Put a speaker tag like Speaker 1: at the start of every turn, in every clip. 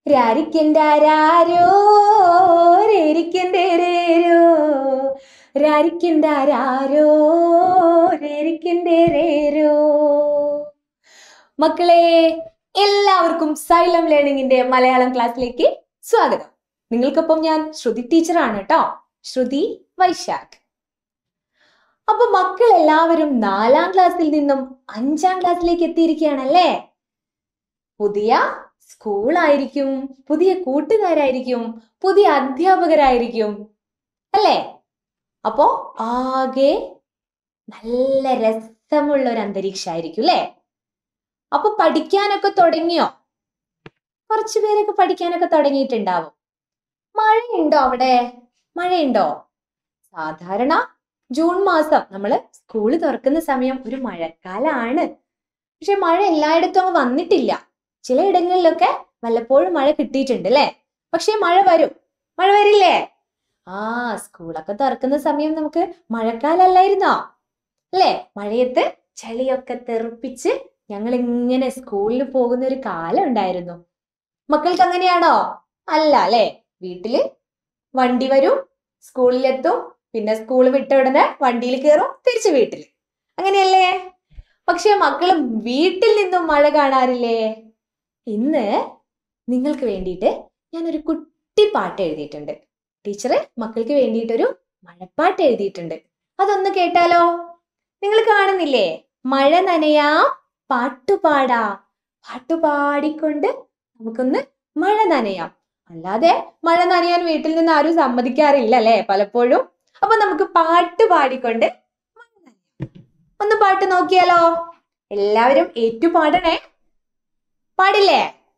Speaker 1: രാരിക്കൻ്റെ രാരോ രേരിക്കൻ്റെ രേരോ രാരിക്കൻ്റെ രാരോ രേരിക്കൻ്റെ രേരോ മക്കളെ എല്ലാവർക്കും സൈലം ലേണിംഗിന്റെ മലയാളം ക്ലാസ്സിലേക്ക് സ്വാഗതം നിങ്ങൾക്കൊപ്പം ഞാൻ ശ്രുതി ടീച്ചറാണ് കേട്ടോ ശ്രുതി വൈശാഖ് അപ്പൊ മക്കൾ എല്ലാവരും നാലാം ക്ലാസ്സിൽ നിന്നും അഞ്ചാം ക്ലാസ്സിലേക്ക് എത്തിയിരിക്കുകയാണല്ലേ പുതിയ സ്കൂളായിരിക്കും പുതിയ കൂട്ടുകാരായിരിക്കും പുതിയ അധ്യാപകരായിരിക്കും അല്ലേ അപ്പോ ആകെ നല്ല രസമുള്ള ഒരു അന്തരീക്ഷമായിരിക്കും അല്ലേ അപ്പൊ പഠിക്കാനൊക്കെ തുടങ്ങിയോ കുറച്ചു പേരൊക്കെ പഠിക്കാനൊക്കെ തുടങ്ങിയിട്ടുണ്ടാവും മഴയുണ്ടോ അവിടെ മഴയുണ്ടോ സാധാരണ ജൂൺ മാസം നമ്മള് സ്കൂള് തുറക്കുന്ന സമയം ഒരു മഴക്കാലാണ് പക്ഷെ മഴ എല്ലായിടത്തും അങ്ങ് വന്നിട്ടില്ല ചിലയിടങ്ങളിലൊക്കെ വല്ലപ്പോഴും മഴ കിട്ടിയിട്ടുണ്ട് അല്ലേ പക്ഷെ മഴ വരും മഴ വരില്ലേ ആ സ്കൂളൊക്കെ തുറക്കുന്ന സമയം നമുക്ക് മഴക്കാലല്ലായിരുന്നോ അല്ലേ മഴയത്ത് ചളിയൊക്കെ തെറിപ്പിച്ച് ഞങ്ങൾ ഇങ്ങനെ സ്കൂളിൽ പോകുന്ന ഒരു കാലം ഉണ്ടായിരുന്നു മക്കൾക്ക് അങ്ങനെയാണോ അല്ല അല്ലേ വീട്ടില് വണ്ടി വരും സ്കൂളിലെത്തും പിന്നെ സ്കൂൾ വിട്ട ഉടനെ വണ്ടിയിൽ കയറും തിരിച്ച് വീട്ടിൽ അങ്ങനെയല്ലേ പക്ഷെ മക്കളും വീട്ടിൽ നിന്നും മഴ കാണാറില്ലേ ഇന്ന് നിങ്ങൾക്ക് വേണ്ടിയിട്ട് ഞാനൊരു കുട്ടി പാട്ട് എഴുതിയിട്ടുണ്ട് ടീച്ചറ് മക്കൾക്ക് വേണ്ടിയിട്ടൊരു മഴപ്പാട്ട് എഴുതിയിട്ടുണ്ട് അതൊന്ന് കേട്ടാലോ നിങ്ങൾ കാണുന്നില്ലേ മഴ നനയാം പാട്ടുപാടാ പാട്ടുപാടിക്കൊണ്ട് നമുക്കൊന്ന് മഴ നനയാം അല്ലാതെ മഴ നനയാൻ വീട്ടിൽ നിന്ന് ആരും സമ്മതിക്കാറില്ല അല്ലേ പലപ്പോഴും അപ്പൊ നമുക്ക് പാട്ട് പാടിക്കൊണ്ട് മഴ നനയാം. ഒന്ന് പാട്ട് നോക്കിയാലോ എല്ലാവരും ഏറ്റു പാടണേ പാടില്ലേ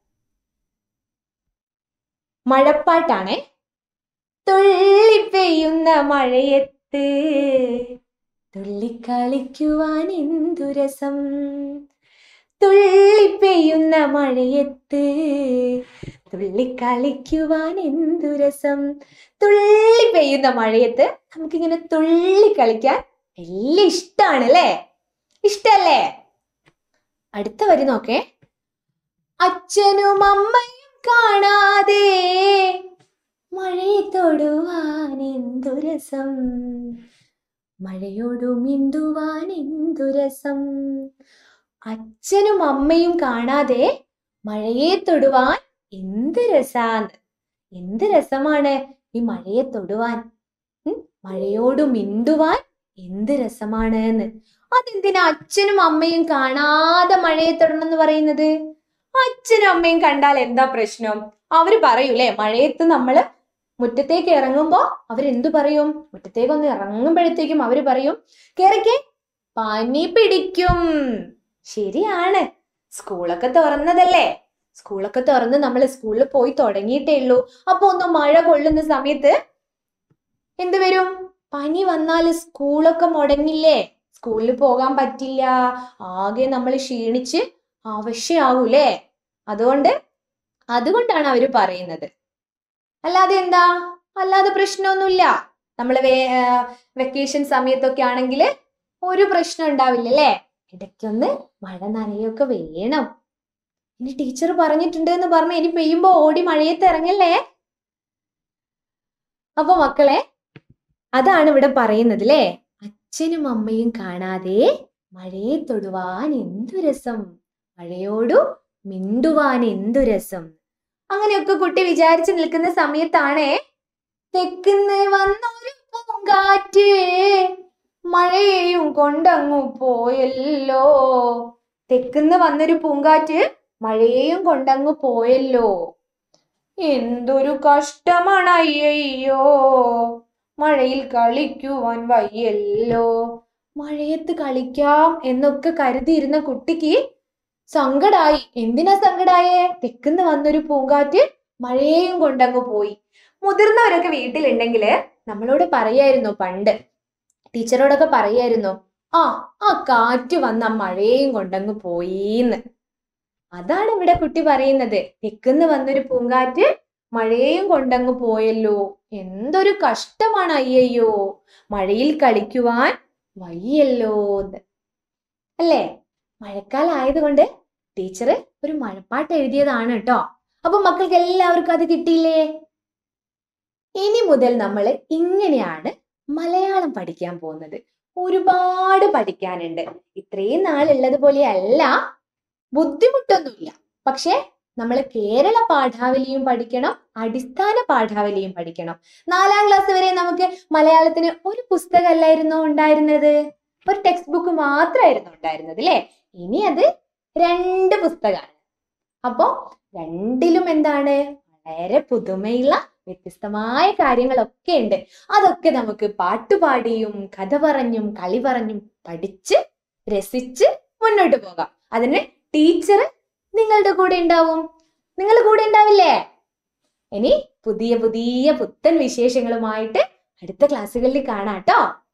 Speaker 1: മഴപ്പാട്ടാണേ തുള്ളി പെയ്യുന്ന മഴയത്ത് തുള്ളിക്കളിക്കുവാൻ എന്തു രസം തുള്ളി പെയ്യുന്ന മഴയത്ത് തുള്ളിക്കളിക്കുവാൻ എന്തു രസം തുള്ളി പെയ്യുന്ന മഴയത്ത് നമുക്കിങ്ങനെ തുള്ളി കളിക്കാൻ വലിയ ഇഷ്ടാണ് അല്ലേ ഇഷ്ടല്ലേ അടുത്ത വരി നോക്കേ അച്ഛനും അമ്മയും കാണാതെ മഴയെ തൊടുവാൻ എന്തു രസം മഴയോടു മിണ്ടുവാൻ എന്തു രസം അച്ഛനും അമ്മയും കാണാതെ മഴയെ തൊടുവാൻ എന്ത് രസാന്ന് എന്ത് രസമാണ് ഈ മഴയെ തൊടുവാൻ ഉം? മഴയോട് മിണ്ടുവാൻ എന്ത് രസമാണ് എന്ന് അതെന്തിനാ അച്ഛനും അമ്മയും കാണാതെ മഴയെ തൊടണം എന്ന് പറയുന്നത് അച്ഛനും അമ്മയും കണ്ടാൽ എന്താ പ്രശ്നം അവര് പറയൂലേ മഴയത്ത് നമ്മള് മുറ്റത്തേക്ക് ഇറങ്ങുമ്പോ അവരെന്തു പറയും മുറ്റത്തേക്ക് ഒന്ന് ഇറങ്ങുമ്പോഴത്തേക്കും അവര് പറയും കേറിക്കേ പനി പിടിക്കും ശരിയാണ് സ്കൂളൊക്കെ തുറന്നതല്ലേ സ്കൂളൊക്കെ തുറന്ന് നമ്മൾ സ്കൂളിൽ പോയി തുടങ്ങിയിട്ടേ ഉള്ളൂ അപ്പൊ ഒന്ന് മഴ കൊള്ളുന്ന സമയത്ത് എന്ത് വരും പനി വന്നാൽ സ്കൂളൊക്കെ മുടങ്ങില്ലേ സ്കൂളിൽ പോകാൻ പറ്റില്ല ആകെ നമ്മൾ ക്ഷീണിച്ച് ആവശ്യമാവൂലേ അതുകൊണ്ട് അതുകൊണ്ടാണ് അവര് പറയുന്നത് അല്ലാതെ എന്താ അല്ലാതെ പ്രശ്നമൊന്നുമില്ല നമ്മൾ വെക്കേഷൻ സമയത്തൊക്കെ ആണെങ്കിൽ ഒരു പ്രശ്നം ഉണ്ടാവില്ല അല്ലേ ഇടയ്ക്കൊന്ന് മഴ നനയൊക്കെ വേണം ഇനി ടീച്ചർ പറഞ്ഞിട്ടുണ്ട് എന്ന് പറഞ്ഞ് ഇനി പെയ്യുമ്പോ ഓടി മഴയത്ത് ഇറങ്ങല്ലേ അപ്പൊ മക്കളെ അതാണ് ഇവിടെ പറയുന്നത് അല്ലേ അച്ഛനും അമ്മയും കാണാതെ മഴയെ തൊടുവാൻ എന്തു രസം മഴയോടു മിണ്ടുവാൻ എന്തു രസം അങ്ങനെയൊക്കെ കുട്ടി വിചാരിച്ചു നിൽക്കുന്ന സമയത്താണേ തെക്കുന്ന് വന്നൊരു പൂങ്കാറ്റ് മഴയെയും കൊണ്ടങ്ങു പോയല്ലോ തെക്കുന്ന് വന്നൊരു പൂങ്കാറ്റ് മഴയെയും കൊണ്ടങ്ങു പോയല്ലോ എന്തൊരു കഷ്ടമാണ് അയ്യയ്യോ മഴയിൽ കളിക്കുവാൻ വയ്യല്ലോ മഴയത്ത് കളിക്കാം എന്നൊക്കെ കരുതിയിരുന്ന കുട്ടിക്ക് സങ്കടായി എന്തിനാ സങ്കടായേ തെക്കുന്ന് വന്നൊരു പൂങ്കാറ്റ് മഴയെയും കൊണ്ടങ്ങ് പോയി മുതിർന്നവരൊക്കെ വീട്ടിലുണ്ടെങ്കില് നമ്മളോട് പറയായിരുന്നു പണ്ട് ടീച്ചറോടൊക്കെ പറയായിരുന്നു ആ ആ കാറ്റ് വന്ന ആ മഴയെയും കൊണ്ടങ്ങ് പോയീന്ന് അതാണ് ഇവിടെ കുട്ടി പറയുന്നത് തെക്കുന്ന് വന്നൊരു പൂങ്കാറ്റ് മഴയെയും കൊണ്ടങ്ങ് പോയല്ലോ എന്തൊരു കഷ്ടമാണ് അയ്യയ്യോ മഴയിൽ കളിക്കുവാൻ വയ്യല്ലോ എന്ന് അല്ലേ മഴക്കാലം ആയതുകൊണ്ട് ടീച്ചർ ഒരു മഴപ്പാട്ട് എഴുതിയതാണ് കേട്ടോ അപ്പൊ മക്കൾക്ക് എല്ലാവർക്കും അത് കിട്ടിയില്ലേ ഇനി മുതൽ നമ്മൾ ഇങ്ങനെയാണ് മലയാളം പഠിക്കാൻ പോകുന്നത് ഒരുപാട് പഠിക്കാനുണ്ട് ഇത്രയും നാളുള്ളത് പോലെയല്ല ബുദ്ധിമുട്ടൊന്നുമില്ല പക്ഷെ നമ്മൾ കേരള പാഠാവലിയും പഠിക്കണം അടിസ്ഥാന പാഠാവലിയും പഠിക്കണം നാലാം ക്ലാസ് വരെ നമുക്ക് മലയാളത്തിന് ഒരു പുസ്തകമല്ലായിരുന്നോ ഉണ്ടായിരുന്നത് ഒരു ടെക്സ്റ്റ് ബുക്ക് മാത്രമായിരുന്നു ഉണ്ടായിരുന്നത് അല്ലേ ഇനി അത് രണ്ട് പുസ്തകമാണ് അപ്പോ രണ്ടിലും എന്താണ് വളരെ പുതുമയുള്ള വ്യത്യസ്തമായ കാര്യങ്ങളൊക്കെ ഉണ്ട് അതൊക്കെ നമുക്ക് പാട്ടുപാടിയും കഥ പറഞ്ഞും കളി പറഞ്ഞും പഠിച്ച് രസിച്ച് മുന്നോട്ട് പോകാം അതിന് ടീച്ചർ നിങ്ങളുടെ കൂടെ ഉണ്ടാവും നിങ്ങൾ കൂടെ ഉണ്ടാവില്ലേ ഇനി പുതിയ പുതിയ പുത്തൻ വിശേഷങ്ങളുമായിട്ട് അടുത്ത ക്ലാസ്സുകളിൽ കാണാം ട്ടോ